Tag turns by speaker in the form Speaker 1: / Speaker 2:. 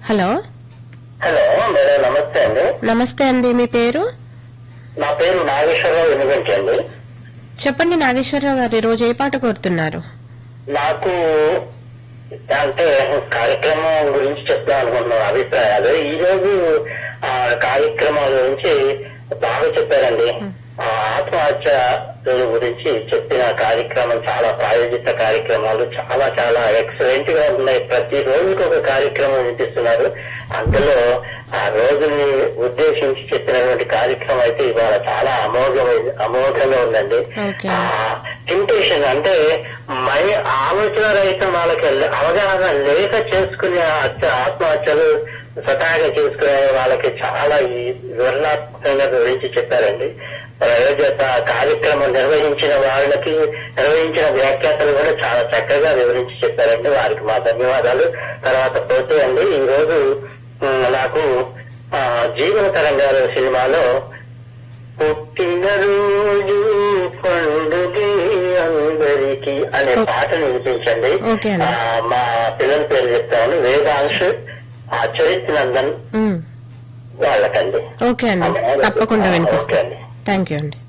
Speaker 1: Hello
Speaker 2: hello madam నమస్తే అండి
Speaker 1: నమస్తే అండి మీ పేరు
Speaker 2: నా పేరు నాగేశ్వరరావు ఎనుగంటి అండి
Speaker 1: చెప్పండి నాగేశ్వరరావు గారు ఈ రోజు ఏ పాట కోరుతున్నారు
Speaker 2: నాకు అంటే కార్యక్రమం గురించి చెప్దాం అనుకుంటున్నాను అభిప్రాయాలు ఈ రోజు ఆ కార్యక్రమాల గురించి బాగా చెప్పారండి ఆ ఆత్మహత్య గురించి చెప్పిన కార్యక్రమం చాలా ప్రాయోజిత కార్యక్రమాలు చాలా చాలా ఎక్సలెంట్ గా ఉన్నాయి ప్రతి రోజుకి ఒక కార్యక్రమం వినిపిస్తున్నారు అందులో ఆ రోజుని ఉద్దేశించి చెప్పినటువంటి కార్యక్రమం అయితే ఇవాళ చాలా అమోఘమైన అమోఘంగా ఉందండి
Speaker 1: Okay.
Speaker 2: టెంప్టేషన్ అంటే మై ఆలోచన రహితం వాళ్ళకి లే- అవగాహన లేక చేసుకునే హత్య ఆత్మహత్యలు స్వతహాగా చేసుకునే వాళ్ళకి చాలా ఈ వివరణాత్మకంగా వివరించి చెప్పారండి ప్రయోజక కార్యక్రమం నిర్వహించిన వాళ్ళకి నిర్వహించిన వ్యాఖ్యాతలు కూడా చాలా చక్కగా వివరించి చెప్పారండి వారికి మా ధన్యవాదాలు తర్వాత పోతే అండి ఈ రోజు ఉమ్, నాకు ఆ, జీవన తరంగాలు సినిమాలో పుట్టినరోజు పండుగే అందరికి అనే
Speaker 1: ఓ-
Speaker 2: పాటను వినిపించండి
Speaker 1: ఓకే అండి.
Speaker 2: ఆ, మా పిల్లల పేరు చెప్తాను వేదాంశ్ ఆ చరిత్ర నందన్
Speaker 1: ఉమ్,
Speaker 2: వాళ్ళకండి
Speaker 1: ఓకే అండి తప్పకుండా
Speaker 2: ఓకే
Speaker 1: వినిపిస్తాను
Speaker 2: అండి
Speaker 1: థ్యాంక్ యూ అండి